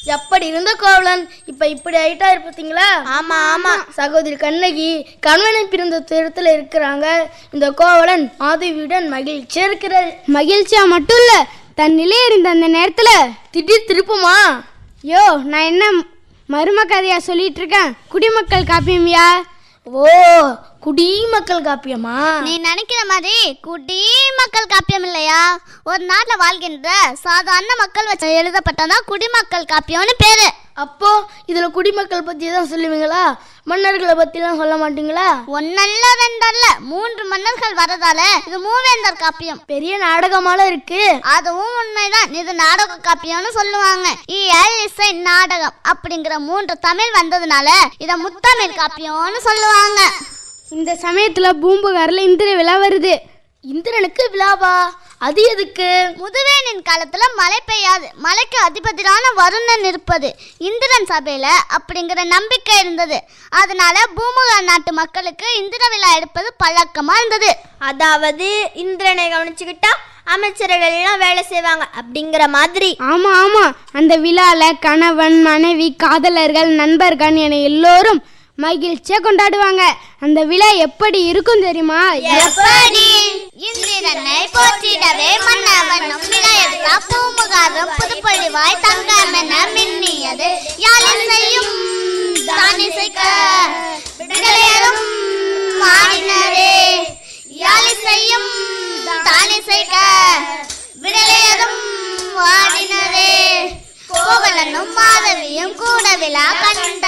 எப்படி இருந்த கோவலன் இப்ப இப்படி ஆயிட்டா பார்த்தீங்களா ஆமா ஆமா சகோதரி கண்ணகி கணவனை பிறந்த துயரத்துல இருக்கிறாங்க இந்த கோவலன் மாதவியுடன் மகிழ்ச்சியா இருக்கிறார் மகிழ்ச்சியா மட்டும் இல்ல தன் நிலை அறிந்த அந்த நேரத்துல திடீர் திருப்பமா யோ நான் என்ன மரும கதையா சொல்லிட்டு இருக்கேன் குடிமக்கள் காப்பியம்யா ஓ குடிமக்கள் காப்பியமா நீ நினைக்கிற மாதிரி குடி மக்கள் காப்பியம் இல்லையா ஒரு நாட்டுல வாழ்கின்ற சாதாரண மக்கள் வச்சு எழுதப்பட்டதான் குடிமக்கள் காப்பியம்னு பேரு அப்போ இதுல குடிமக்கள் பத்தி தான் சொல்லுவீங்களா மன்னர்களை பத்திலாம் சொல்ல மாட்டீங்களா ஒன்னல்ல ரெண்டல்ல மூன்று மன்னர்கள் வரதால இது மூவேந்தர் காப்பியம் பெரிய நாடகமால இருக்கு அதுவும் உண்மைதான் இது நாடக காப்பியம்னு சொல்லுவாங்க இயல் இசை நாடகம் அப்படிங்கிற மூன்று தமிழ் வந்ததுனால இத முத்தமிழ் காப்பியம்னு சொல்லுவாங்க இந்த சமயத்துல பூம்புகார்ல இந்திர விழா வருது இந்திரனுக்கு விழாவா அது எதுக்கு முதுவேனின் காலத்துல மழை பெய்யாது மழைக்கு அதிபதியான வருணன் இருப்பது இந்திரன் சபையில அப்படிங்கிற நம்பிக்கை இருந்தது அதனால பூமுகார் நாட்டு மக்களுக்கு இந்திர விழா எடுப்பது பழக்கமா இருந்தது அதாவது இந்திரனை கவனிச்சுக்கிட்டா அமைச்சர்கள் எல்லாம் வேலை செய்வாங்க அப்படிங்கிற மாதிரி ஆமா ஆமா அந்த விழால கணவன் மனைவி காதலர்கள் நண்பர்கள் என எல்லோரும் மகிழ்ச்சியா கொண்டாடுவாங்க அந்த விழா எப்படி இருக்கும் தெரியுமா எப்படி இந்திரனை போற்றிடவே மன்னவனும் விழா எடுத்தா பூமுகாரும் புதுப்பொழிவாய் தங்கமென மின்னியது யாழில் செய்யும் தானிசைக்க விடலையரும் மாறினரே யாழில் செய்யும் தானிசைக்க விடலையரும் வாடினரே கோவலனும் மாதவியும் கூட விழா கண்ட